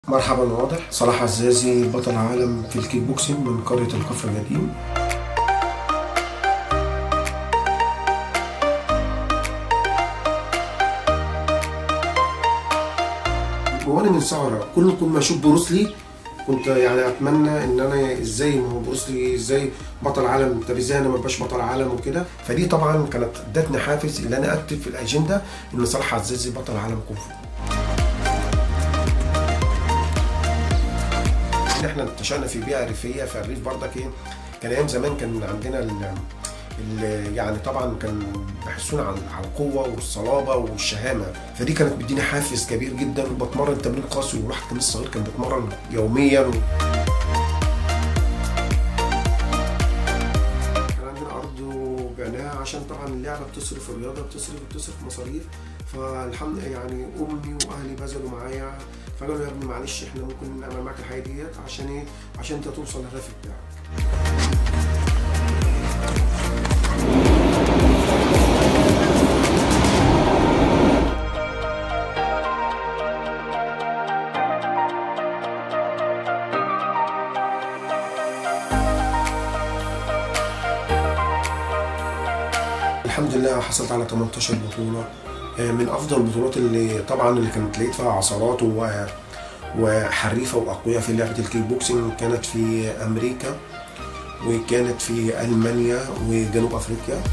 مرحبا واضح صلاح عزازي بطل عالم في الكيك بوكسينج من قرية الكفر القديم وانا من صغري كل كل ما اشوف بروسلي كنت يعني اتمنى ان انا ازاي ما هو بروسلي ازاي بطل عالم طب ازاي انا ما ابقاش بطل عالم وكده فدي طبعا كانت ادتني حافز ان انا اكتب في الاجنده ان صلاح عزازي بطل عالم كونغ فو ان احنا انتشرنا في بيئه ريفيه في الريف برضك ايه كان ايام زمان كان عندنا ال ال- يعني طبعا كان بيحسونا على على القوه والصلابه والشهامه فدي كانت بتديني حافز كبير جدا وبتمرن تمرين قاسي والواحد كان لسه صغير كان بيتمرن يوميا و... كان عندنا ارض وبعناها عشان طبعا اللعبه بتصرف الرياضه بتصرف بتصرف مصاريف فالحمد يعني امي واهلي بذلوا معايا فقالوا يا ابني معلش احنا ممكن نعمل معاك الحاجه ديت عشان ايه؟ عشان انت توصل للهدف بتاعك. الحمد لله حصلت على 18 بطولة آه، من أفضل البطولات اللي طبعا اللي كانت لقيت فيها عصارات و وحريفة وأقوياء في لعبة الكيك بوكسينج كانت في أمريكا وكانت في ألمانيا وجنوب أفريقيا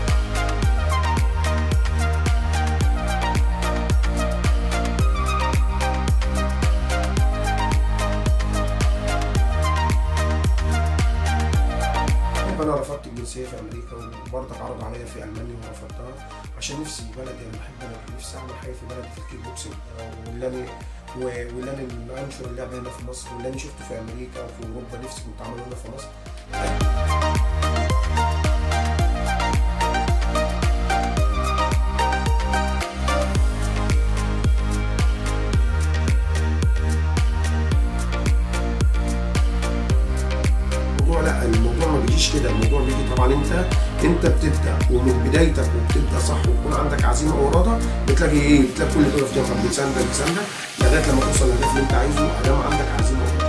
انا رفضت الجنسيه في امريكا وبرضك عرضوا عليا في المانيا ورفضتها عشان نفسي بلدي انا بحب بلدي نفسي اعمل حاجه في بلدي في الكيك بوكسينج واللي انا و- واللي انا انشر اللعبه هنا في مصر واللي انا شفته في امريكا وفي اوروبا نفسي كنت اعمله هنا في مصر الموضوع لا الموضوع ما بيجيش كده الموضوع بيجي طبعا انت انت بتبدا ومن بدايتك وبتبدا صح ويكون عندك عزيمه واراده بتلاقي ايه بتلاقي كل اللي في جنبك بتساندك بتساندك لغايه لما توصل للهدف اللي انت عايزه ادام عندك عزيمه واراده